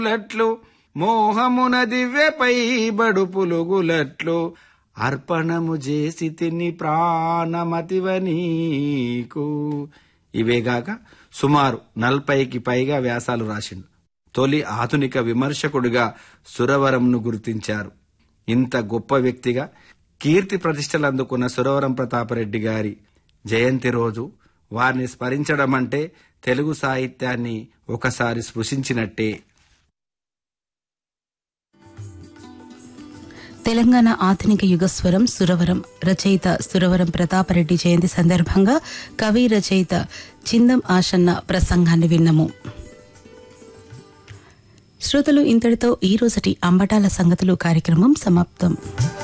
లట్లు మోహమున దివ్యపై బడు పులుగులట్లు అర్పణము చేసి తిని ప్రాణమతివ నీకు ఇవేగాక సుమారు నలభైకి పైగా వ్యాసాలు రాసిండు తొలి ఆధునిక విమర్శకుడిగా సురవరంను గుర్తించారు ఇంత గొప్ప వ్యక్తిగా కీర్తి ప్రతిష్టలు అందుకున్న సురవరం ప్రతాపరెడ్డి గారి జయంతి రోజు వారిని స్మరించడం అంటే తెలుగు సాహిత్యాన్ని ఒకసారి స్పృశించినట్టే తెలంగాణ ఆధునిక యుగస్వరం సురవరం రచయిత సురవరం ప్రతాపరెడ్డి జయంతి సందర్భంగా కవి రచయిత చిందం ఆషన్న ప్రసంగాన్ని విన్నము శ్రోతలు ఇంతటితో ఈ రోజటి అంబటాల సంగతులు కార్యక్రమం సమాప్తం